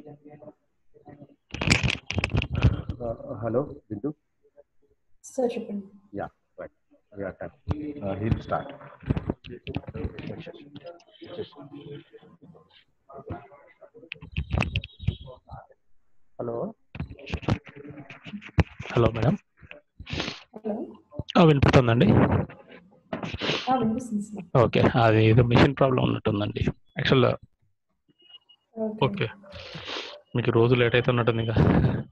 Hello Bindu sir చెప్పండి yeah right yeah time హిల్ start hello hello madam hello వినిపిస్తుందండి ఆ, వినిపిస్తుంది సార్ ఓకే అది ఏదో మిషన్ ప్రాబ్లం ఉన్నట్టుందండి యాక్చువల్ ఓకే ఓకే మీకు రోజు లేట్ అయితే ఉన్నట్టుంది ఇంకా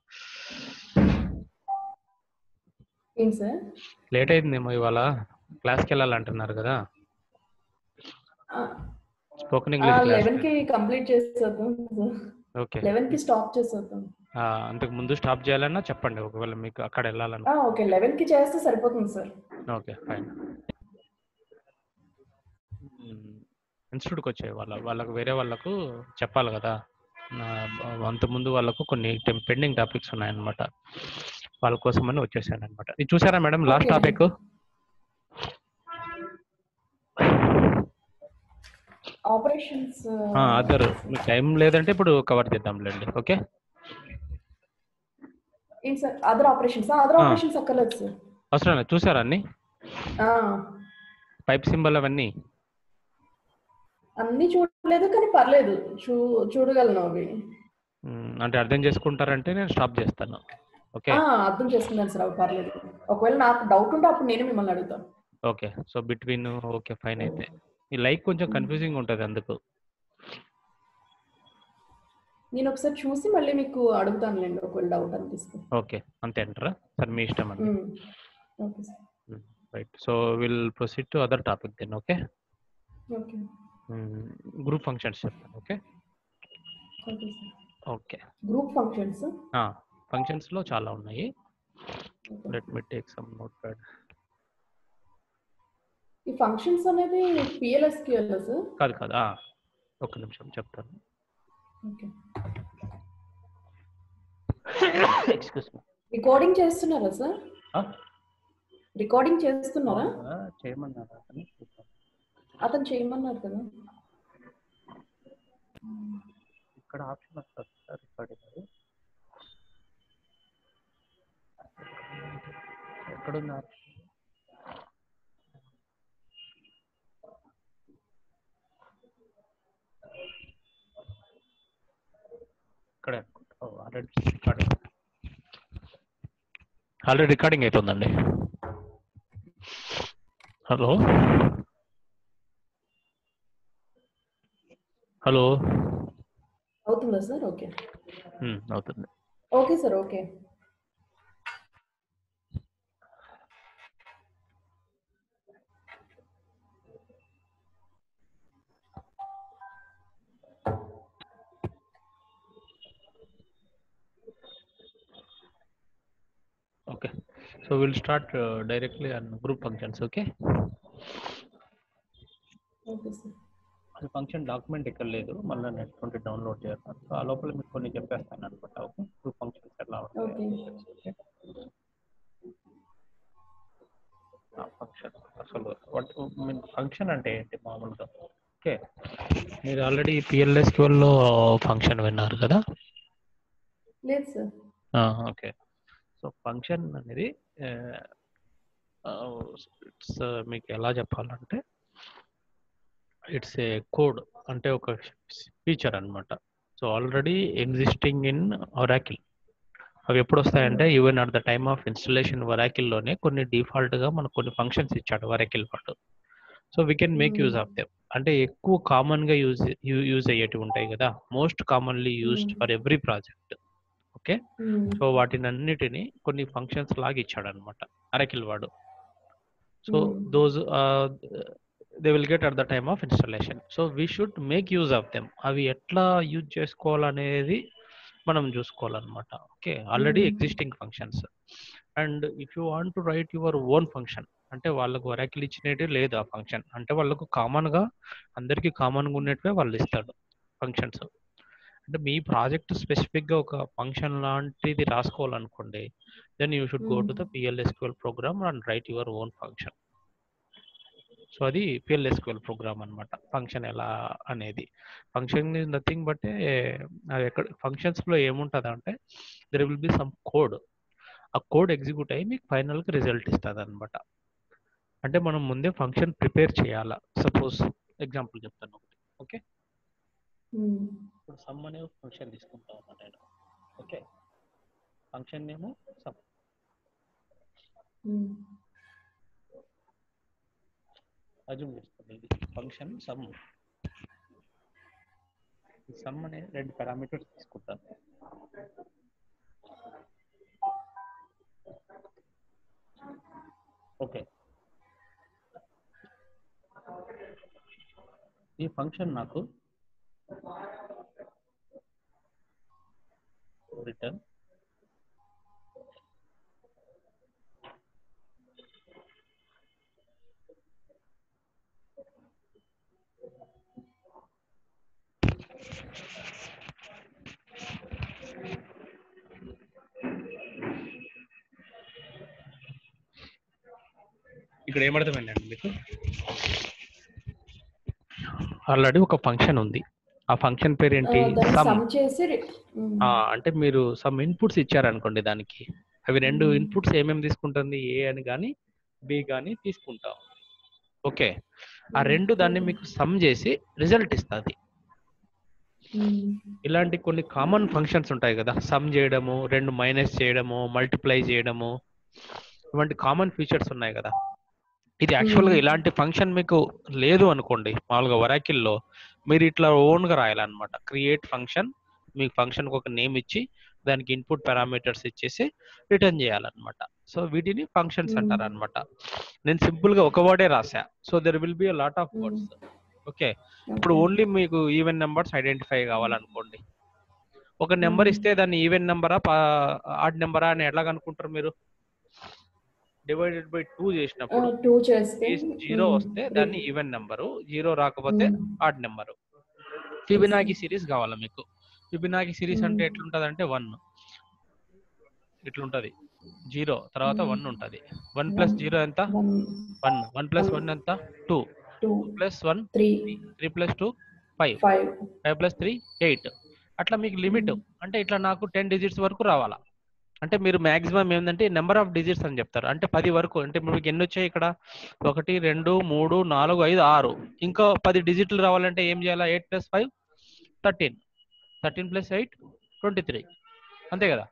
ఏంటి సార్ లేట్ అయిందేమో ఇవాళ క్లాస్కి వెళ్ళాలంటున్నారు కదా స్పోకెన్ ఇంగ్లీష్ క్లాస్ లెవెన్ కి కంప్లీట్ చేసేద్దాం ఓకే లెవెన్ కి స్టాప్ చేసేద్దాం అంతకు ముందు స్టాప్ చేయాలన్నా చెప్పండి ఒకవేళ మీకు అక్కడ వెళ్ళాలన్నా ఆ, ఓకే లెవెన్ కి చేస్తే సరిపోతుంది సార్ ఓకే ఫైన్ ఇన్స్టిట్యూట్కి వచ్చాయి వాళ్ళ వాళ్ళకు వేరే వాళ్ళకు చెప్పాలి కదా అంత ముందు వాళ్ళకు కొన్ని పెండింగ్ టాపిక్స్ ఉన్నాయన్నమాట వాళ్ళ కోసమని వచ్చేసాను అనమాట ఇది చూసారా madam last Okay. Topic operations other మీకు టైం లేదంటే ఇప్పుడు కవర్ చేద్దాంలేండి ఓకే ఏంటి సార్ అదర్ ఆపరేషన్స్ అదర్ ఆ. ఆపరేషన్స్ అక్కర్లేదు సార్ అవసరం లేదు చూసారా అన్ని ఆ, పైప్ సింబల్ అవన్నీ అన్ని చూడలేదు కానీ పర్లేదు చూ చూడగలను అవి మ్, అంటే అర్థం చేసుకుంటారంటే నేను స్టాప్ చేస్తాను ఓకే ఆ, అర్థం చేసుకున్నాను సార్ అవి పర్లేదు ఒకవేళ నాకు డౌట్ ఉంటే అప్పుడు నేను మిమ్మల్ని అడుగుతాను okay so between okay fine అయితే ఈ లైక్ కొంచెం కన్ఫ్యూజింగ్ ఉంటుంది అందుకు నేను ఒకసారి చూసి మళ్ళీ మీకు అడుగుతానులేండి ఒకవేళ డౌట్ అనిపిస్తే ఓకే అంతే అంటారా సరే మీ ఇష్టం అండి um. Okay sir right so will proceed to other topic then okay okay group functions చెప్తాను okay okay sir okay group functions ఫంక్షన్స్లో చాలా ఉన్నాయి let me take some notepad ఈ ఫంక్షన్స్ అనేది పిఎల్ఎస్క్యూఎల్ సార్ కాదు కాదు ఆ, ఒక్క నిమిషం చెప్తాను ఓకే ఎక్స్క్యూస్ మీ రికార్డింగ్ చేస్తున్నారా సార్ రికార్డింగ్ చేస్తున్నారా చేయమన్నారా అతను? అతను చేయమన్నారు కదా ఇక్కడ ఆప్షన్ వస్తుంది సార్ రికార్డింగ్ ఎక్కడుంది ఆప్షన్ ఇక్కడే ఆల్రెడీ రికార్డింగ్ ఆల్రెడీ రికార్డింగ్ అవుతుందండి హలో హలో అవుతుందా సార్ ఓకే ఉమ్, అవుతుంది okay sir okay Okay. So we'll start uh, directly on group functions, okay? Okay sir అది ఫంక్షన్ డాక్యుమెంట్ ఇక్కడ లేదు మళ్ళీ నెట్ నుండి డౌన్లోడ్ చేస్తాను సో ఆ లోపల మీకు కొన్ని చెప్పేస్తాను అనమాట ఓకే గ్రూప్ ఫంక్షన్స్ ఎలా Okay. ఉంటాయి ఫంక్షన్ అసలు వాట్ మీన్ ఫంక్షన్ అంటే ఏంటి మామూలుగా ఓకే మీరు ఆల్రెడీ పిఎల్ఎస్క్యూఎల్లో ఫంక్షన్ విన్నారు కదా లేదు సార్ ఓకే సో ఫంక్షన్ అనేది ఇట్స్ మీకు ఎలా చెప్పాలంటే ఇట్స్ ఏ కోడ్ అంటే ఒక ఫీచర్ అన్నమాట so already existing in Oracle అవి ఎప్పుడు వస్తాయంటే even at the time of installation లోనే కొన్ని default గా మనకు కొన్ని ఫంక్షన్స్ ఇచ్చాడు వరాకిల్ వాడు so we can make use of them అంటే ఎక్కువ కామన్ గా యూజ్ యూజ్ అయ్యేటివి ఉంటాయి కదా most commonly used Hmm. For every project okay um. So వాటిని అన్నిటిని కొన్ని ఫంక్షన్స్ లాగా ఇచ్చాడు అనమాట అరకిల్ వాడు so Hmm. Those they will get at the time of installation so we should make use of them అవి ఎట్లా యూజ్ చేసుకోవాలనేది మనం చూసుకోవాలన్నమాట okay already Hmm. Existing functions and if you want to write your own function అంటే వాళ్ళకు వరాకిల్ ఇచ్చినట్టు లేదు ఆ ఫంక్షన్ అంటే వాళ్ళకు కామన్ గా అందరికి కామన్ గా ఉన్నట్టువే వాళ్ళు ఇస్తాడు ఫంక్షన్స్ అంటే మీ ప్రాజెక్ట్ స్పెసిఫిక్ గా ఒక ఫంక్షన్ లాంటిది రాసుకోవాలనుకోండి then you should go to the Hmm. PLSQL program and write your own function so అది పిఎల్ఎస్క్యూఎల్ ప్రోగ్రామ్ అన్నమాట ఫంక్షన్ ఎలా అనేది ఫంక్షన్ ఇస్ నథింగ్ బట్ అది ఎక్కడ functions లో ఏముంటుంది అంటే there will be some code ఆ కోడ్ ఎగ్జిక్యూట్ అయ్యి మీకు ఫైనల్గా రిజల్ట్ ఇస్తుంది అనమాట అంటే మనం ముందే ఫంక్షన్ ప్రిపేర్ చేయాలా సపోజ్ ఎగ్జాంపుల్ చెప్తాను ఒకటి ఓకే ఉమ్, ఇప్పుడు సమ్ అనే ఫంక్షన్ తీసుకుంటా ఉన్నా నేను ఓకే ఫంక్షన్ నేము సమ్ ఉమ్, అజ్యూమ్ చేసుకోండి ఇది ఫంక్షన్ సమ్ సమ్ అనే రెండు పారామీటర్స్ తీసుకుంటాను ఓకే ఈ ఫంక్షన్ నాకు రిటర్న్ ఇక్కడ ఏమర్థమైందండి మీకు ఆల్రెడీ ఒక ఫంక్షన్ ఉంది ఆ ఫంక్షన్ పేరు ఆ, ఏంటి దాన్ని సమ్ సమ్ చేసి రి- ఉమ్, ఆ, అంటే మీరు సమ్ ఇన్పుట్స్ ఇచ్చారనుకోండి దానికి అవి రెండు మ్మ్. ఇన్పుట్స్ ఏమేమి తీసుకుంటుంది ఏ అని కానీ బి కానీ తీసుకుంటాం ఓకే ఆ మ్మ్. రెండు దాన్ని మీకు సమ్ చేసి రిజల్ట్ ఇస్తుంది ఉమ్, ఇలాంటి కొన్ని కామన్ ఫంక్షన్స్ ఉంటాయి కదా సమ్ చేయడము రెండు మైనస్ చేయడము మల్టిప్లై చేయడము ఇలాంటి కామన్ ఫీచర్స్ ఉన్నాయి కదా ఇది యాక్చువల్గా మ్మ్. ఇలాంటి ఫంక్షన్ మీకు లేదు అనుకోండి మామూలుగా వరాకిల్లో మీరు ఇట్లా ఓన్గా రాయాలన్నమాట క్రియేట్ ఫంక్షన్ మీకు ఫంక్షన్కి ఒక నేమ్ ఇచ్చి దానికి ఇన్పుట్ పారామీటర్స్ ఇచ్చేసి రిటర్న్ చేయాలన్నమాట సో వీటిని ఫంక్షన్స్ మ్మ్. అంటారు అనమాట నేను సింపుల్ గా ఒక వర్డే రాసా so there will be lot of words okay ఇప్పుడు ఓకే. ఓన్లీ మీకు ఈవెన్ నెంబర్స్ ఐడెంటిఫై కావాలనుకోండి ఒక నెంబర్ మ్మ్. ఇస్తే దాన్ని ఈవెన్ నెంబరా ఆడ్ నెంబరా అని ఎట్లా కనుక్కుంటారు మీరు డివైడెడ్ బై టూ ఆ, చేసినప్పుడు టూ చేస్తే జీరో ఉమ్, వస్తే దాన్ని ఈవెన్ నెంబరు జీరో రాకపోతే um, odd number Fibonacci series కావాలా మీకు ఫిబినాకి సిరీస్ అంటే మ్మ్. ఎట్లుంటది అంటే వన్ ఇట్లుంటది జీరో తర్వాత మ్మ్. వన్ ఉంటది వన్ ప్లస్ One. జీరో ఎంత one one one plus One. One ఎంత two two plus one three three plus two five five five plus three eight అట్లా మీకు లిమిట్ మ్మ్. అంటే ఇట్లా నాకు టెన్ డిజిట్స్ వరకు రావాలా అంటే మీరు మాక్సిమం ఏంటంటే నెంబర్ ఆఫ్ డిజిట్స్ అని చెప్తారు అంటే పది వరకు అంటే మీకు ఎన్ని వచ్చాయి ఇక్కడ ఒకటి రెండు మూడు నాలుగు ఐదు ఆరు ఇంకా పది డిజిట్లు రావాలంటే ఏం చేయాలా eight plus five thirteen thirteen plus eight twenty three అంతే కదా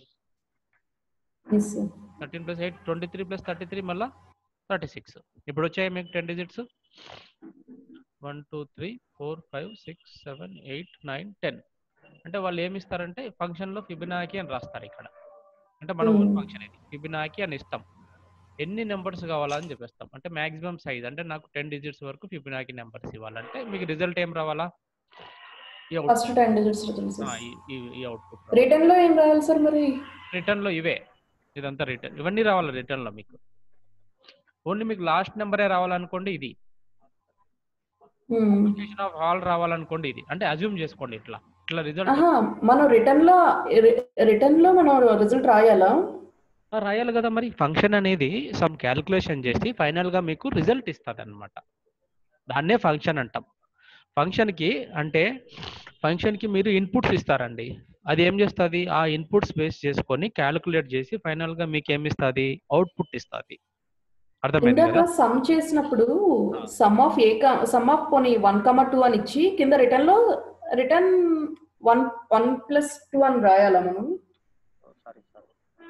yes sir thirteen plus eight twenty three plus thirty three మళ్ళీ థర్టీ సిక్స్ ఇప్పుడు వచ్చాయి మీకు ten digits one two three four five six seven eight nine ten అంటే వాళ్ళు ఏమి ఇస్తారంటే ఫంక్షన్లో ఫిబినాకి అని రాస్తారు ఇక్కడ అంటే మన ఓన్ Hmm. ఫంక్షన్ ఇది ఫిబినాకి అని ఇస్తాం ఎన్ని నెంబర్స్ కావాలా అని చెప్పేస్తాం అంటే మాక్సిమం సైజ్ అంటే నాకు టెన్ డిజిట్స్ వరకు ఫిబినాకి నెంబర్స్ ఇవ్వాలంటే మీకు రిజల్ట్ ఏం రావాలా ఈ ఫస్ట్ టెన్ డిజిట్స్ రిజల్ట్స్ ఈ అవుట్పుట్ రిటర్న్ లో ఏం రావాలి సార్ మరి రిటర్న్ లో ఇవే ఇదంతా రిటర్న్ ఇవన్నీ రావాలి రిటర్న్ లో మీకు ఓన్లీ మీకు లాస్ట్ నెంబరే రావాలనుకోండి ఇది ఉమ్. లొకేషన్ ఆఫ్ హాల్ రావాలనుకోండి ఇది అంటే అజ్యూమ్ చేసుకోండి ఇట్లా ఇట్లా రిజల్ట్ ఆహా మనం రిటర్న్ లో రిటర్న్ లో మనం రిజల్ట్ రాయాలా రాయాలి కదా మరి ఫంక్షన్ అనేది సమ్ క్యాలిక్యులేషన్ చేసి ఫైనల్ గా మీకు రిజల్ట్ ఇస్తుంది అనమాట దాన్నే ఫంక్షన్ అంటాం ఫంక్షన్ కి అంటే ఫంక్షన్ కి మీరు ఇన్పుట్స్ ఇస్తారండి అది ఏం చేస్తుంది ఆ ఇన్పుట్స్ బేస్ చేసుకొని క్యాలిక్యులేట్ చేసి ఫైనల్ గా మీకు ఏమి ఇస్తుంది అవుట్పుట్ ఇస్తుంది అర్థమైంది ఇందాక కదా సమ్ చేసినప్పుడు sum of a sum of పోనీ వన్ కమ టూ అని ఇచ్చి కింద రిటర్న్ లో return one one plus two అని రాయాలా మనం సారీ సారీ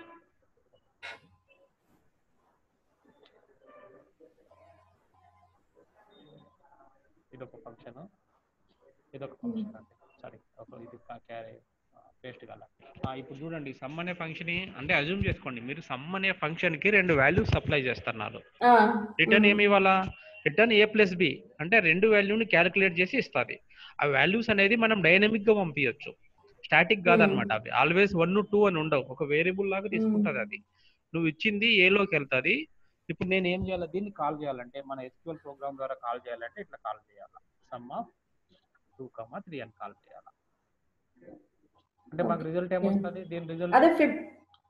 ఇదొక ఫంక్షన్ ఇదొక ఫంక్షన్ అండి సారీ ఒక ఇది క్యారీ పేస్ట్ గల ఆ, ఇప్పుడు చూడండి సమ్ అనే ఫంక్షన్ అంటే అజ్యూమ్ చేసుకోండి మీరు సమ్ అనే ఫంక్షన్ కి రెండు వాల్యూస్ సప్లై చేస్తున్నారు ఆ, రిటర్న్ ఉమ్. ఏమి ఇవ్వాలా రిటర్న్ ఏ ప్లస్ బి అంటే రెండు వాల్యూని క్యాలిక్యులేట్ చేసి ఇస్తుంది ఆ వాల్యూస్ అనేది మనం డైనమిక్ గా పంపించవచ్చు స్టాటిక్ కాదనమాట అవి ఆల్వేస్ వన్ టూ అని ఉండవు ఒక వేరియబుల్ లాగా తీసుకుంటది అది నువ్వు ఇచ్చింది ఏలోకి వెళ్తుంది ఇప్పుడు నేను ఏం చేయాలి దీన్ని కాల్ చేయాలంటే మన ఎస్క్యూఎల్ ప్రోగ్రామ్ ద్వారా కాల్ చేయాలంటే ఇట్లా కాల్ చేయాలి sum of two comma three అని కాల్ చేయాలి అంటే మాకు రిజల్ట్ ఏమొస్తుంది దీని రిజల్ట్ అదే fib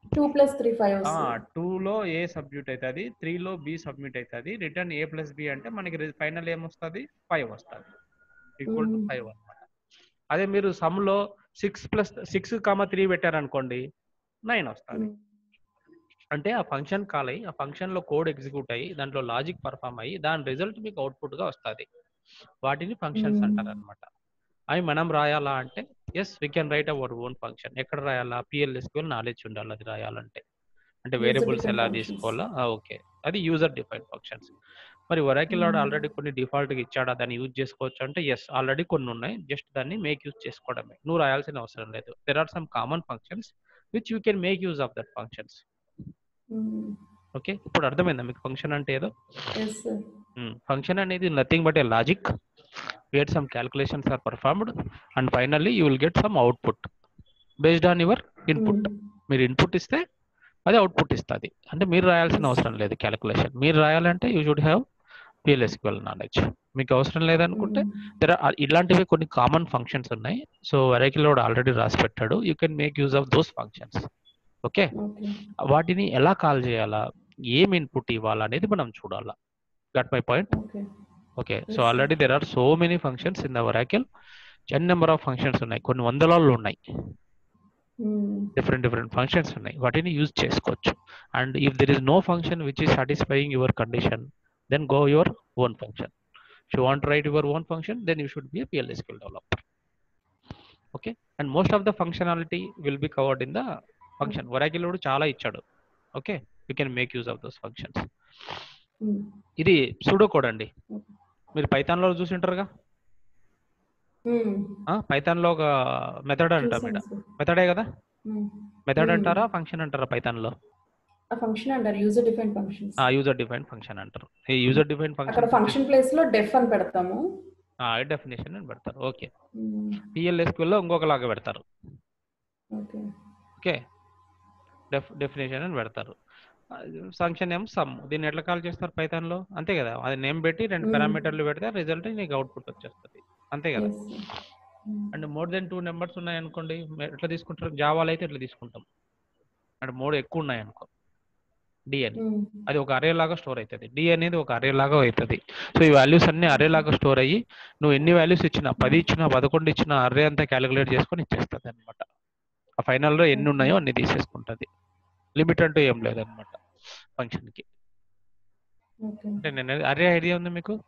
two plus three five వస్తుంది టూలో ఏ సబ్మిట్ అవుతుంది త్రీలో బి సబ్మిట్ అవుతుంది రిటర్న్ ఏ ప్లస్ బి అంటే మనకి ఫైనల్ ఏమొస్తుంది ఫైవ్ వస్తుంది ఈక్వల్ టు Mm. ఫైవ్ అనమాట అదే మీరు సమ్లో six plus six comma three పెట్టారనుకోండి నైన్ వస్తుంది అంటే ఆ ఫంక్షన్ కాల్ అయ్యి ఆ ఫంక్షన్ లో కోడ్ ఎగ్జిక్యూట్ అయ్యి దాంట్లో లాజిక్ పర్ఫామ్ అయ్యి దాని రిజల్ట్ మీకు అవుట్పుట్ గా వస్తుంది వాటిని ఫంక్షన్స్ Hmm. అంటారు అనమాట అవి మనం రాయాలా అంటే yes we can write our own function ఎక్కడ రాయాలా పిఎల్ఎస్క్యూఎల్ నాలెడ్జ్ ఉండాలి అది రాయాలంటే అంటే User వేరియబుల్స్ defined ఎలా functions. తీసుకోవాలా ఓకే అది యూజర్ డిఫైన్ ఫంక్షన్స్ మరి ఒరాకిల్ Hmm. ఆల్రెడీ కొన్ని డిఫాల్ట్ గా ఇచ్చాడా దాన్ని యూజ్ చేసుకోవచ్చు అంటే ఎస్ ఆల్రెడీ కొన్ని ఉన్నాయి జస్ట్ దాన్ని మేక్ యూజ్ చేసుకోవడమే నువ్వు రాయాల్సిన అవసరం లేదు there are some common functions which you can make use of that functions okay ఇప్పుడు అర్థమైందా మీకు ఫంక్షన్ అంటే ఏదో ఎస్ సార్ ఫంక్షన్ అనేది nothing but a logic where some calculations are performed and finally you will get some output based on your input మీరు input ఇస్తే అది output ఇస్తుంది అంటే మీరు రాయాల్సిన అవసరం లేదు క్యాలిక్యులేషన్ మీరు రాయాలంటే you should have PLSQL knowledge మీకు అవసరం లేదనుకుంటే దర్ ఇలాంటివి కొన్ని కామన్ ఫంక్షన్స్ ఉన్నాయి సో వెరైకిల్ ఆల్రెడీ రాసి పెట్టాడు you can make use of those functions okay okay వాటిని ఎలా కాల్ చేయాలా ఏం ఇన్పుట్ ఇవ్వాలా అనేది మనం చూడాలా got my point okay okay so Yes, sir. Already there are so many functions in the Oracle n number of functions ఉన్నాయి కొన్ని వందలలో ఉన్నాయి డిఫరెంట్ డిఫరెంట్ ఫంక్షన్స్ ఉన్నాయి వాటిని యూజ్ చేసుకోవచ్చు and if there is no function which is satisfying your condition then go your own function you want write your own function then you should be PLSQL developer okay and most of the functionality will be covered in the function వరాకిలోడు చాలా ఇచ్చాడు okay you can make use of those functions ఇది pseudo code అండి మీరు Python లో చూసి ఉంటారుగా Python లో ఒక మెథడ్ అంటాం మేడం మెథడే కదా మెథడ్ Hmm. అంటారా ఫంక్షన్ అంటారా పైథాన్ లో ఆ ఫంక్షన్ అంటారు యూజర్ డిఫైన్ ఫంక్షన్స్ ఆ యూజర్ డిఫైన్ ఫంక్షన్ అంటారు ఈ యూజర్ డిఫైన్ అక్కడ ఫంక్షన్ ఫంక్షన్ ప్లేస్ లో డెఫ్ అని పెడతాము డెఫినేషన్ అని పెడతారు ఓకే పిఎల్ఎస్క్యూఎల్ లో ఇంకొకలాగా పెడతారు ఓకే ఓకే డెఫ్ డెఫినేషన్ అని పెడతారు ఫంక్షన్ ఏం సమ్ దీన్ని ఎట్లా కాల్ చేస్తారు పైథాన్ లో అంతే కదా అది నేమ్ పెట్టి రెండు Hmm. పారామీటర్లు పెడితే రిజల్ట్ నీకు అవుట్పుట్ వచ్చేస్తుంది అంతే కదా and more then two numbers ఉన్నాయి అనుకోండి మే- ఎట్లా తీసుకుంటారు జావాలో అయితే ఎట్లా తీసుకుంటాం అంటే మూడు ఎక్కువ ఉన్నాయి అనుకో డి అని అది ఒక అరే లాగా స్టోర్ అవుతుంది డి అనేది ఒక అరే లాగా అవుతుంది సో ఈ వాల్యూస్ అన్ని అరే లాగా స్టోర్ అయ్యి నువ్వు ఎన్ని వాల్యూస్ ఇచ్చినా పది ఇచ్చినా పదకొండు ఇచ్చినా అరే అంతా క్యాలిక్యులేట్ చేసుకొని ఇచ్చేస్తుంది అనమాట ఆ ఫైనల్లో ఎన్ని ఉన్నాయో అన్ని తీసేసుకుంటుంది లిమిట్ అంటూ ఏం లేదనమాట ఫంక్షన్ కి ఓకే అంటే నేను అరే ఐడియా ఉంది మీకు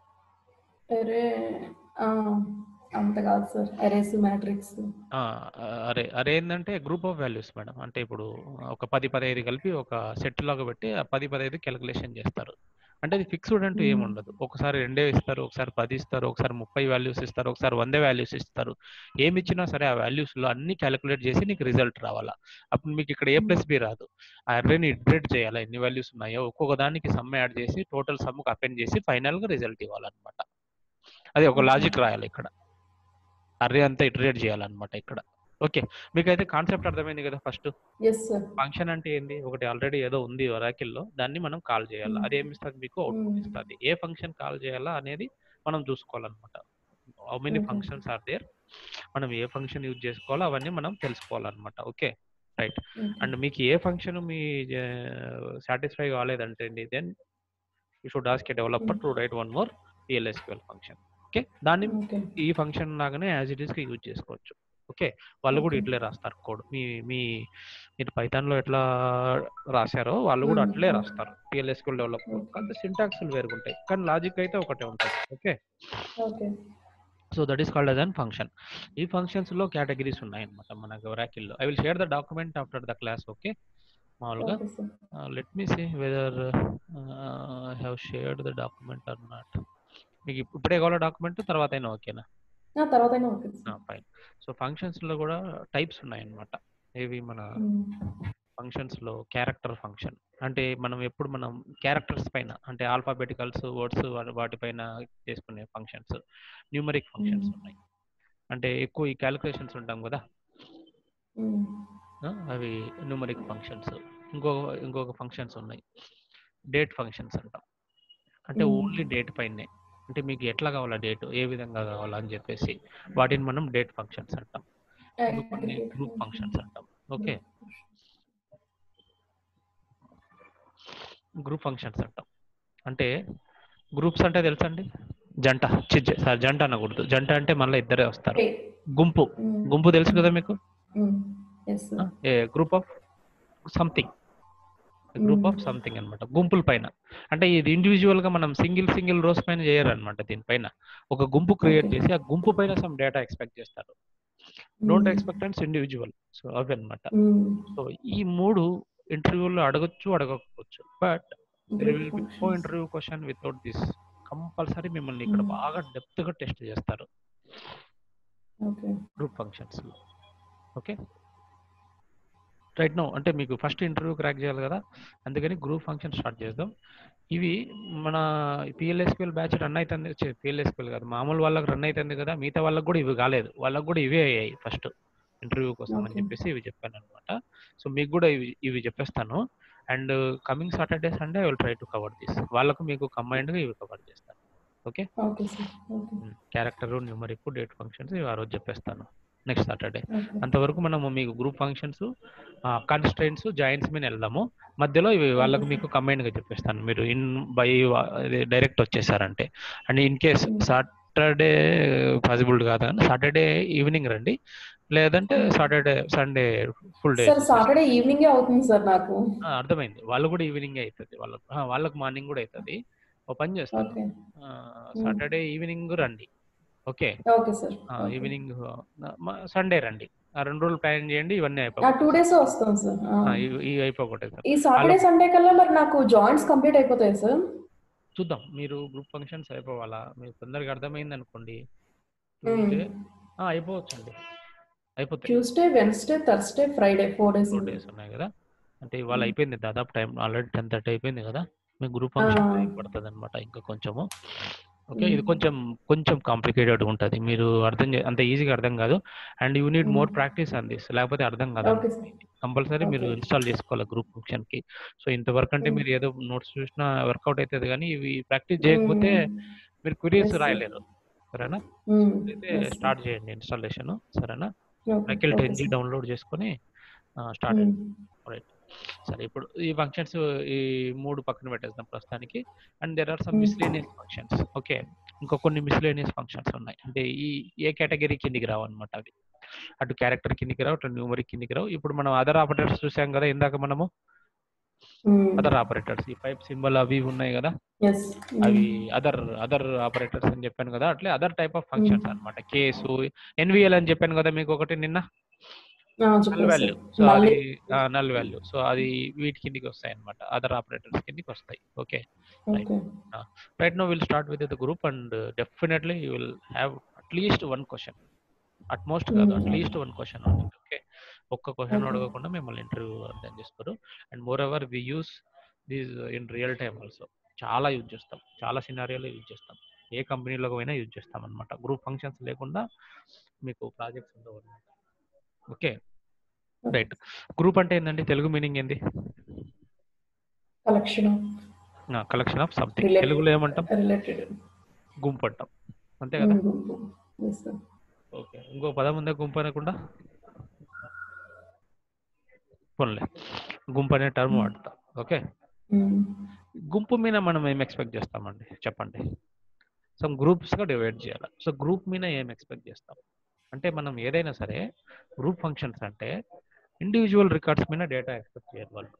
అరే ఆ, అంత కాదు సార్ అరేస్ మ్యాట్రిక్స్ ఆ, అరే అరే ఏంటంటే గ్రూప్ ఆఫ్ వాల్యూస్ మేడం అంటే ఇప్పుడు ఒక పది పదహైదు కలిపి ఒక సెట్ లాగా పెట్టి ఆ పది పదహైదు క్యాలిక్యులేషన్ చేస్తారు అంటే అది ఫిక్స్డ్ అంటూ ఏమి Hmm. ఉండదు ఒకసారి రెండే ఇస్తారు ఒకసారి పది ఇస్తారు ఒకసారి ముప్పై వాల్యూస్ ఇస్తారు ఒకసారి వందే వాల్యూస్ ఇస్తారు ఏమి ఇచ్చినా సరే ఆ వాల్యూస్ లో అన్ని క్యాలిక్యులేట్ చేసి నీకు రిజల్ట్ రావాలా అప్పుడు మీకు ఇక్కడ ఏ Hmm. ప్లస్ బి రాదు ఆ అర్రేని ఇటరేట్ చేయాలి ఎన్ని వాల్యూస్ ఉన్నాయో ఒక్కొక్క దానికి సమ్ యాడ్ చేసి టోటల్ సమ్ అపెండ్ చేసి ఫైనల్ గా రిజల్ట్ ఇవ్వాలన్నమాట అది ఒక Okay. లాజిక్ రాయాలి ఇక్కడ అర్రే అంతా ఇటరేట్ చేయాలన్నమాట ఇక్కడ ఓకే మీకైతే కాన్సెప్ట్ అర్థమైంది కదా ఫస్ట్ ఎస్ సార్ ఫంక్షన్ అంటే ఏంది ఒకటి ఆల్రెడీ ఏదో ఉంది Oracle లో దాన్ని మనం కాల్ చేయాలి Hmm. అది ఏమి ఇస్తుంది మీకు అవుట్పుట్ Hmm. ఇస్తుంది ఏ ఫంక్షన్ కాల్ చేయాలా అనేది మనం చూసుకోవాలన్నమాట how many Okay. Functions are there మనం ఏ ఫంక్షన్ యూజ్ చేసుకోవాలో అవన్నీ మనం తెలుసుకోవాలన్నమాట ఓకే రైట్ అండ్ మీకు ఏ ఫంక్షన్ మీ సాటిస్ఫై కాలేదంటే then you should ask a developer to write one more PLSQL function okay దాన్ని ఓకే ఈ ఫంక్షన్ లాగానే యాజ్ ఇట్ ఈస్ గా యూజ్ చేసుకోవచ్చు ఓకే వాళ్ళు కూడా Okay. ఇట్లే రాస్తారు కోడ్ మీ మీ మీరు పైథాన్ లో ఎట్లా రాశారో వాళ్ళు కూడా Hmm, అట్లే okay. రాస్తారు పిఎల్ఎస్క్యూఎల్ డెవలప్మెంట్ Okay. కాకపోతే సింటాక్స్ వేరుగుంటాయి కానీ లాజిక్ అయితే ఒకటే ఉంటుంది okay okay so that is called as an function ఈ ఫంక్షన్స్ లో కేటగిరీస్ ఉన్నాయి అనమాట మనకు Oracle లో I will share the document after the class okay మామూలుగా okay sir let me see whether I have shared the document or not మీకు ఇప్- ఇప్పుడే కావాలా డాక్యుమెంట్ తర్వాత అయినా ఓకేనా తర్వాత అయినా okay sir fine so functions లో కూడా టైప్స్ ఉన్నాయి అన్నమాట ఏవి మన ఫంక్షన్స్ లో క్యారెక్టర్ ఫంక్షన్ అంటే మనం ఎప్పుడు మనం క్యారెక్టర్స్ పైన అంటే ఆల్ఫాబెటికల్స్ వర్డ్స్ వాటిపైన చేసుకునే ఫంక్షన్స్ న్యూమరిక్ ఫంక్షన్స్ Hmm. ఉన్నాయి అంటే ఎక్కువ ఈ క్యాలిక్యులేషన్స్ ఉంటాం కదా ఆ, అవి న్యూమరిక్ ఫంక్షన్స్ ఇంకో ఇంకొక ఫంక్షన్స్ ఉన్నాయి డేట్ ఫంక్షన్స్ అంటాం అంటే Hmm. ఓన్లీ డేట్ పైనే అంటే మీకు ఎట్లా కావాలా డేట్ ఏ విధంగా కావాలా అని చెప్పేసి వాటిని మనం డేట్ ఫంక్షన్స్ అంటాం కొన్ని గ్రూప్ ఫంక్షన్స్ అంటాం ఓకే గ్రూప్ ఫంక్షన్స్ అంటాం అంటే గ్రూప్స్ అంటే తెలుసండి జంట చి- సార్ జంట అనకూడదు జంట అంటే మళ్ళీ ఇద్దరే వస్తారు Okay. గుంపు Mm. గుంపు తెలుసు కదా మీకు Mm. Yes, sir. A group of something group of Mm. Something అన్నమాట గుంపుల పైన అంటే ఇది ఇండివిజువల్ గా మనం సింగిల్ సింగిల్ రోస్ పైన చేయరు అనమాట దీనిపైన ఒక గుంపు క్రియేట్ Okay. చేసి ఆ గుంపు పైన సమ్ డేటా ఎక్స్పెక్ట్ చేస్తారు డోంట్ Mm. ఎక్స్పెక్ట్ అండ్స్ ఇండివిజువల్ సో అవి అనమాట Mm. సో ఈ మూడు ఇంటర్వ్యూలో అడగొచ్చు అడగకపోవచ్చు but there Group will be no functions. Interview question without this compulsory మిమ్మల్ని ఇక్కడ Mm. బాగా డెప్త్ గా టెస్ట్ చేస్తారు Okay. Group functions okay right no అంటే మీకు ఫస్ట్ ఇంటర్వ్యూ క్రాక్ చేయాలి కదా అందుకని గ్రూప్ ఫంక్షన్ స్టార్ట్ చేద్దాం ఇవి మన పిఎల్ఎస్క్యూఎల్ బ్యాచ్ రన్ అవుతుంది పిఎల్ఎస్క్యూఎల్ కాదు మామూలు వాళ్ళకి రన్ అవుతుంది కదా మిగతా వాళ్ళకి కూడా ఇవి కాలేదు వాళ్ళకి కూడా ఇవే అయ్యాయి ఫస్ట్ ఇంటర్వ్యూ కోసం అని Okay. చెప్పేసి ఇవి చెప్పాను అనమాట సో మీకు కూడా ఇవి ఇవి చెప్పేస్తాను and coming Saturday Sunday I will try to cover this వాళ్ళకు మీకు combined గా ఇవి కవర్ చేస్తాను okay Okay, sir. Okay. Character numeric date functions ఇవి ఆ రోజు చెప్పేస్తాను నెక్స్ట్ సాటర్డే Okay. అంతవరకు మనము మీకు గ్రూప్ ఫంక్షన్స్ కన్స్ట్రైన్స్ జాయింట్స్ మీద వెళ్దాము మధ్యలో ఇవి వాళ్ళకు మీకు combined గా చెప్పేస్తాను మీరు ఇన్ బై డైరెక్ట్ వచ్చేసారంటే and in case Mm. Saturday possible కాదు కానీ సాటర్డే ఈవినింగ్ రండి లేదంటే Mm. Saturday Sunday full day sir Saturday evening అవుతుంది సార్ నాకు అర్థమైంది వాళ్ళు కూడా ఈవినింగ్ అవుతుంది వాళ్ళకు ఆ, వాళ్ళకు మార్నింగ్ కూడా అవుతుంది ఓ పని చేస్తాను ఓకే సాటర్డే ఈవినింగ్ రండి okay okay sir evening Sunday రండి ఆ రెండు రోజులు ప్లాన్ చేయండి ఇవన్నీ టూ అయిపోయి డేస్ వస్తాం సార్ ఇవి అయిపోకూడదు సార్ ఈ సాటర్డే సండే కల్లా మరి నాకు జాయింట్స్ కంప్లీట్ అయిపోతాయి సార్ చూద్దాం మీరు గ్రూప్ ఫంక్షన్స్ అయిపోవాలా మీకు తొందరగా అర్థమైంది అనుకోండి Mm. Tuesday, ఆ, అయిపోవచ్చు అండి అయిపోతాయి Tuesday Wednesday Thursday Friday four days four days ఉన్నాయి కదా అంటే ఇవాళ Mm. అయిపోయింది దాదాపు టైం ఆల్రెడీ టెన్ థర్టీ అయిపోయింది కదా మీ గ్రూప్ ఫంక్షన్ Ah. పడుతుంది అనమాట ఇంకా కొంచెము ఓకే ఇది Mm. కొంచెం కొంచెం కాంప్లికేటెడ్ ఉంటుంది మీరు అర్థం చే అంత ఈజీగా అర్థం కాదు and you need more Mm. Practice on this లేకపోతే అర్థం కాదు ఓకే సార్ కంపల్సరీ మీరు Okay. ఇన్స్టాల్ చేసుకోవాలి గ్రూప్ ఫంక్షన్ కి సో ఇంతవరకు అంటే Mm. మీరు ఏదో నోట్స్ చూసినా వర్కౌట్ అవుతుంది కానీ ఇవి ప్రాక్టీస్ చేయకపోతే మీరు క్వరీస్ Yes, sir. రాయలేరు సరేనా అయితే స్టార్ట్ చేయండి ఇన్స్టాలేషన్ సరేనా మైకిల్ టెన్ జీ డౌన్లోడ్ చేసుకొని స్టార్ట్ రైట్ సరే ఇప్పుడు ఈ ఫంక్షన్స్ ఈ మూడు పక్కన పెట్టేద్దాం ప్రస్తుతానికి and there are some Hmm. Miscellaneous functions okay ఇంకా కొన్ని మిస్లేనియస్ ఫంక్షన్స్ ఉన్నాయి అంటే ఈ ఏ కేటగిరీ కిందికి రావు అనమాట అవి అటు క్యారెక్టర్ కిందికి రావు అటు న్యూమరిక్ కిందికి రావు ఇప్పుడు మనం అదర్ ఆపరేటర్స్ చూసాం కదా ఇందాక మనము అదర్ ఆపరేటర్స్ ఈ పైప్ సింబల్ అవి ఇవి ఉన్నాయి కదా ఎస్ అవి అదర్ అదర్ ఆపరేటర్స్ అని చెప్పాను కదా అట్లే అదర్ టైప్ ఆఫ్ ఫంక్షన్స్ అన్నమాట కేసు ఎన్విఎల్ అని చెప్పాను కదా మీకు ఒకటి నిన్న నల్ వాల్యూ సో అది నల్ వాల్యూ సో అది వీటి కిందికి వస్తాయి అనమాట అదర్ ఆపరేటర్స్ కిందికి వస్తాయి okay okay right no will start with the group and definitely you will have at least one question at most కాదు Hmm. అట్లీస్ట్ వన్ క్వశ్చన్ ఉంటుంది ఓకే ఒక్క క్వశ్చన్ Okay. అడగకుండా మిమ్మల్ని ఇంటర్వ్యూ అర్థం చేసుకోరు and moreover we use these in real time also చాలా use చేస్తాం చాలా సినారియోలో యూజ్ చేస్తాం ఏ కంపెనీలో పోయినా యూజ్ చేస్తాం అనమాట గ్రూప్ ఫంక్షన్స్ లేకుండా మీకు ప్రాజెక్ట్స్ ఉండవు అనమాట ఓకే రైట్ గ్రూప్ అంటే ఏంటండి తెలుగు మీనింగ్ ఏంది collection collection of something Related. తెలుగులో ఏమంటాం రిలేటెడ్ గుంపు అంటాం అంతే కదా ఎస్ సార్ ఓకే ఇంకో పదం ఉందా గుంపు అనకుండా పోన్లే గుంపు అనే టర్మ్ Hmm. వాడతాం ఓకే గుంపు మీద మనం ఏం ఎక్స్పెక్ట్ చేస్తామండి చెప్పండి సమ్ గ్రూప్స్గా డివైడ్ చేయాలి సో గ్రూప్ మీద ఏం ఎక్స్పెక్ట్ చేస్తాం అంటే మనం ఏదైనా సరే గ్రూప్ ఫంక్షన్స్ అంటే ఇండివిజువల్ రికార్డ్స్ మీద డేటా ఎక్స్పెక్ట్ చేయాలి వాళ్ళు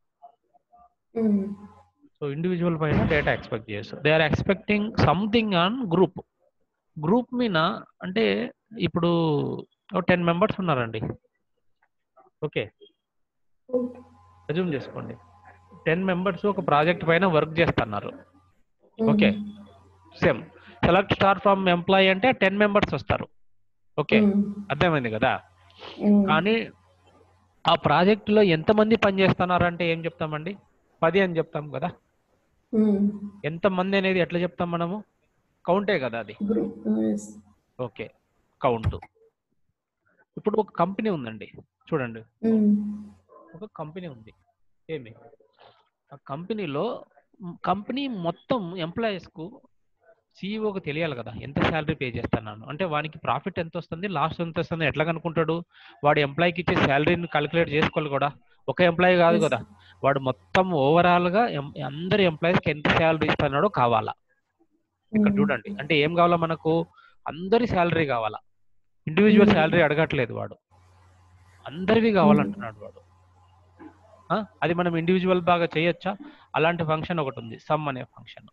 సో ఇండివిజువల్ పైన డేటా ఎక్స్పెక్ట్ చేస్తారు they are expecting something on group group మీద అంటే ఇప్పుడు టెన్ మెంబర్స్ ఉన్నారండి ఓకే అజ్యూమ్ చేసుకోండి టెన్ మెంబర్స్ ఒక ప్రాజెక్ట్ పైన వర్క్ చేస్తున్నారు Okay. Same select star from employee అంటే టెన్ మెంబర్స్ వస్తారు ఓకే అర్థమైంది కదా కానీ ఆ ప్రాజెక్ట్ లో ఎంతమంది పని చేస్తున్నారు అంటే ఏం చెప్తామండి పది అని చెప్తాం కదా ఎంత మంది అనేది ఎట్లా చెప్తాం మనము కౌంటే కదా అది గ్రూప్ ఎస్ ఓకే కౌంట్ ఇప్పుడు ఒక కంపెనీ ఉందండి చూడండి ఒక కంపెనీ ఉంది ఏమి ఆ కంపెనీలో కంపెనీ మొత్తం ఎంప్లాయీస్ కు సీఈఓకి తెలియాలి కదా ఎంత శాలరీ పే చేస్తున్నాను అంటే వానికి ప్రాఫిట్ ఎంత వస్తుంది లాస్ట్ ఎంత వస్తుంది ఎట్లా కనుక్కుంటాడు వాడు ఎంప్లాయీకి ఇచ్చే శాలరీని క్యాలిక్యులేట్ చేసుకోవాలి కూడా ఒక ఎంప్లాయీ కాదు Yes. కదా వాడు మొత్తం ఓవరాల్ గా ఎం- అందరి ఎంప్లాయీస్ కి ఎంత శాలరీ ఇస్తున్నాడో కావాలా ఇక్కడ చూడండి అంటే ఏం కావాలా మనకు అందరి శాలరీ కావాలా ఇండివిజువల్ Hmm. శాలరీ అడగట్లేదు వాడు అందరివి కావాలంటున్నాడు వాడు ఆ, అది మనం ఇండివిజువల్ బాగా చేయొచ్చా అలాంటి ఫంక్షన్ ఒకటి ఉంది సమ్ అనే ఫంక్షన్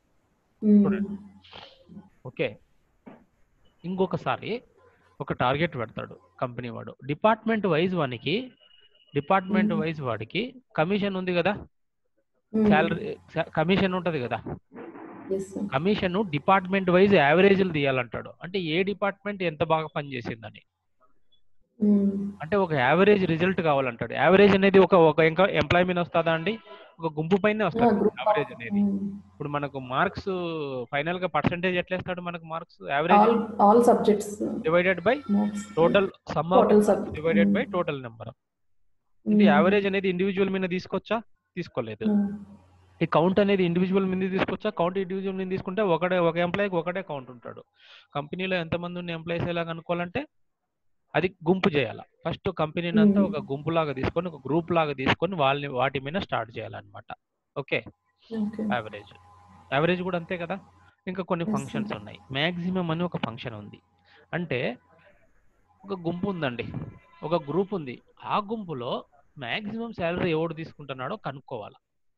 ఓకే ఇంకొకసారి ఒక టార్గెట్ పెడతాడు కంపెనీ వాడు డిపార్ట్మెంట్ వైజ్ వానికి డిపార్ట్మెంట్ Hmm. వైజ్ వాడికి కమిషన్ ఉంది కదా శాలరీ కమిషన్ ఉంటది కదా కమిషన్ డిపార్ట్మెంట్ వైజ్ యావరేజ్లు తీయాలంటాడు అంటే ఏ డిపార్ట్మెంట్ ఎంత బాగా పనిచేసిందని అంటే ఒక యావరేజ్ రిజల్ట్ కావాలంటాడు యావరేజ్ అనేది ఒక ఒక ఇంకా ఎంప్లాయ్ మీద వస్తుందా అండి ఒక గుంపు పైన వస్తుంది యావరేజ్ అనేది ఇప్పుడు మనకు మార్క్స్ ఫైనల్ గా పర్సంటేజ్ ఎట్లా ఇస్తాడు మనకు marks average all all subjects divided by total sum total subject divided by total number ఇది యావరేజ్ అనేది ఇండివిజువల్ మీద తీసుకొచ్చా తీసుకోలేదు ఈ కౌంట్ అనేది ఇండివిజువల్ మీద తీసుకొచ్చా కౌంట్ ఇండివిజువల్ మీద తీసుకుంటే ఒకటే ఒక ఎంప్లాయీకి ఒకటే కౌంట్ ఉంటాడు కంపెనీలో ఎంతమంది ఉన్న ఎంప్లాయీస్ ఎలా కనుక్కోవాలంటే అది గుంపు చేయాలి ఫస్ట్ కంపెనీని అంతా Hmm. ఒక గుంపు లాగా తీసుకొని ఒక గ్రూప్ లాగా తీసుకొని వాళ్ళని వాటి మీద స్టార్ట్ చేయాలన్నమాట ఓకే ఓకే యావరేజ్ యావరేజ్ కూడా అంతే కదా ఇంకా కొన్ని Yes, ఫంక్షన్స్ ఉన్నాయి మ్యాక్సిమం అని ఒక ఫంక్షన్ ఉంది అంటే ఒక గుంపు ఉందండి ఒక గ్రూప్ ఉంది ఆ గుంపులో మ్యాక్సిమం శాలరీ ఎవడు తీసుకుంటున్నాడో కనుక్కోవాలి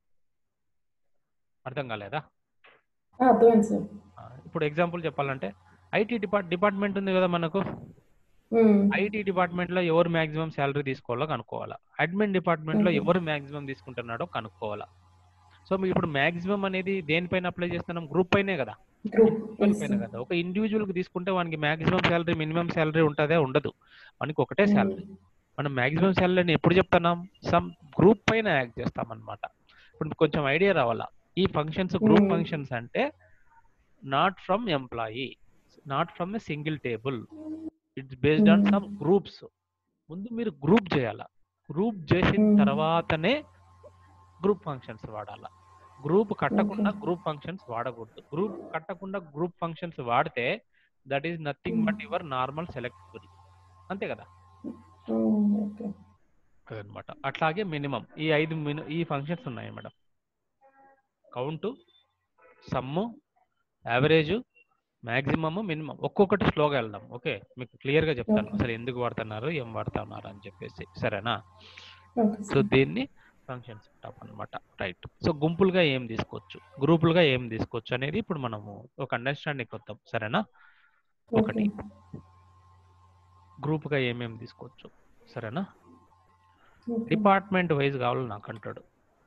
అర్థం కాలేదా అర్థమైంది సార్ ఆ, ఇప్పుడు ఎగ్జాంపుల్ చెప్పాలంటే ఐటీ డిపార్ట్ డిపార్ట్మెంట్ ఉంది కదా మనకు ఐటీ డిపార్ట్మెంట్ లో ఎవరు మాక్సిమం శాలరీ తీసుకోవాలో కనుక్కోవాలా అడ్మిన్ డిపార్ట్మెంట్ లో Mhm. ఎవరు మాక్సిమం తీసుకుంటున్నాడో కనుక్కోవాలా సో మీకు ఇప్పుడు మాక్సిమం అనేది దేనిపైన అప్లై చేస్తున్నాం గ్రూప్ పైనే కదా గ్రూప్ ఇండివిజువల్ పైన కదా ఒక ఇండివిజువల్ కి తీసుకుంటే వానికి మాక్సిమం శాలరీ మినిమం శాలరీ ఉంటుందే ఉండదు మనకి ఒకటే శాలరీ మనం మాక్సిమం శాలరీని ఎప్పుడు చెప్తున్నాం సమ్ గ్రూప్ పైన యాక్ట్ చేస్తాం అనమాట ఇప్పుడు కొంచెం ఐడియా రావాలా ఈ ఫంక్షన్స్ గ్రూప్ Hmm. ఫంక్షన్స్ అంటే not from employee not from a single table it's based on Hmm. Some groups ముందు మీరు గ్రూప్ చేయాల గ్రూప్ చేసిన Hmm. తర్వాతనే గ్రూప్ ఫంక్షన్స్ వాడాల గ్రూప్ కట్టకుండా Okay. గ్రూప్ ఫంక్షన్స్ వాడకూడదు గ్రూప్ కట్టకుండా గ్రూప్ ఫంక్షన్స్ వాడితే that is nothing Hmm. But your normal select query అంతే కదా ఓకే అదనమాట అట్లాగే మినిమం ఈ ఐదు మిని ఈ ఫంక్షన్స్ ఉన్నాయి madam count sum average maximum minimum ఒక్కొక్కటి స్లోగా వెళ్దాం ఓకే మీకు క్లియర్ గా చెప్తాను Okay. అసలు ఎందుకు వాడుతున్నారు ఏం వాడుతున్నారు అని చెప్పేసి సరేనా ఓకే సో దీన్ని ఫంక్షన్స్ టాప్ అన్నమాట రైట్ సో గుంపులుగా ఏం తీసుకోవచ్చు గ్రూపులుగా ఏం తీసుకోవచ్చు అనేది ఇప్పుడు మనము ఒక అండర్స్టాండింగ్ వద్దాం సరేనా ఒకటి గ్రూప్ గా ఏమేమి తీసుకోవచ్చు సరేనా డిపార్ట్మెంట్ వైజ్ కావాలి నాకు అంటాడు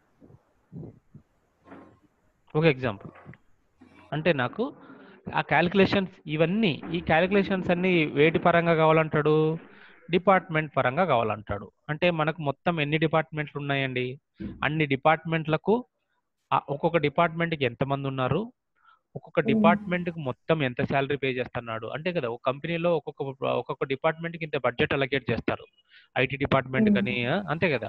ఒక ఎగ్జాంపుల్ అంటే నాకు ఆ క్యాలిక్యులేషన్స్ ఇవన్నీ ఈ క్యాలిక్యులేషన్స్ అన్ని వేటి పరంగా కావాలంటాడు డిపార్ట్మెంట్ పరంగా కావాలంటాడు అంటే మనకు మొత్తం ఎన్ని డిపార్ట్మెంట్లు ఉన్నాయండి అన్ని డిపార్ట్మెంట్లకు ఆ- ఒక్కొక్క డిపార్ట్మెంట్కి ఎంతమంది ఉన్నారు ఒక్కొక్క Hmm. డిపార్ట్మెంట్ కి మొత్తం ఎంత శాలరీ పే చేస్తున్నాడు అంటే కదా ఒక కంపెనీలో ఒక్కొక్క ఒక్కొక్క డిపార్ట్మెంట్ కి ఇంత బడ్జెట్ అలొకేట్ చేస్తారు ఐటీ డిపార్ట్మెంట్ Hmm. కానీ ఆ, అంతే కదా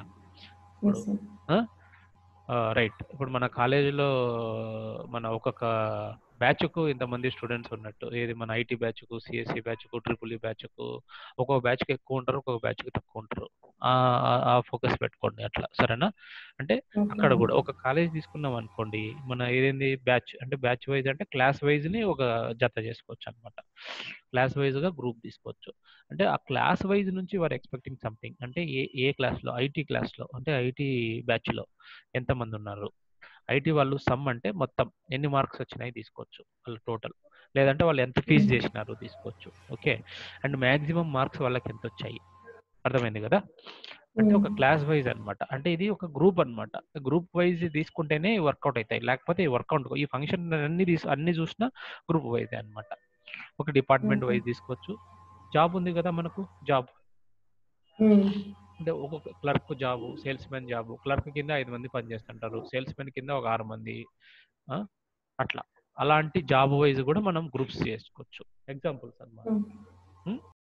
రైట్ ఇప్పుడు మన కాలేజీలో మన ఒక్కొక్క బ్యాచ్కు ఇంతమంది స్టూడెంట్స్ ఉన్నట్టు ఏది మన ఐటీ బ్యాచ్కు సిఎస్సి బ్యాచ్కు ట్రిపుల్ ఈ బ్యాచ్కు ఒక్కొక్క బ్యాచ్కి ఎక్కువ ఉంటారు ఒక్కొక్క బ్యాచ్కి తక్కువ ఉంటారు ఆ- ఆ- ఆ ఫోకస్ పెట్టుకోండి అట్లా సరేనా అంటే అక్కడ కూడా ఒక కాలేజ్ తీసుకున్నాం అనుకోండి మన ఏదైంది బ్యాచ్ అంటే బ్యాచ్ వైజ్ అంటే క్లాస్ వైజ్ ని ఒక జత చేసుకోవచ్చు అనమాట క్లాస్ వైజ్ గా గ్రూప్ తీసుకోవచ్చు అంటే ఆ క్లాస్ వైజ్ నుంచి వారు ఎక్స్పెక్టింగ్ సంథింగ్ అంటే ఏ ఏ క్లాస్ లో ఐటీ క్లాస్ లో అంటే ఐటీ బ్యాచ్ లో ఎంతమంది ఉన్నారు ఐటీ వాళ్ళు సమ్ అంటే మొత్తం ఎన్ని మార్క్స్ వచ్చినాయి తీసుకోవచ్చు వాళ్ళు టోటల్ లేదంటే వాళ్ళు ఎంత ఫీజు Hmm. చేసినారు తీసుకోవచ్చు ఓకే అండ్ మాక్సిమం మార్క్స్ వాళ్ళకి ఎంత వచ్చాయి అర్థమైంది కదా అంటే ఒక Hmm. క్లాస్ వైజ్ అన్నమాట అంటే ఇది ఒక గ్రూప్ అన్నమాట గ్రూప్ వైజ్ తీసుకుంటేనే వర్కౌట్ అవుతాయి లేకపోతే వర్కౌట్ ఈ ఫంక్షన్ అన్ని తీసు అన్ని చూసినా గ్రూప్ వైజ్ అన్నమాట ఒక డిపార్ట్మెంట్ Okay. వైజ్ తీసుకోవచ్చు జాబ్ ఉంది కదా మనకు జాబ్ అంటే ఒక్కొక్క clerk job salesmen job clerk కింద ఐదు మంది పనిచేస్తుంటారు సేల్స్ మెన్ కింద ఒక ఆరు మంది ఆ, అట్లా అలాంటి జాబ్ వైజ్ కూడా మనం గ్రూప్స్ చేసుకోవచ్చు ఎగ్జాంపుల్స్ అన్నమాట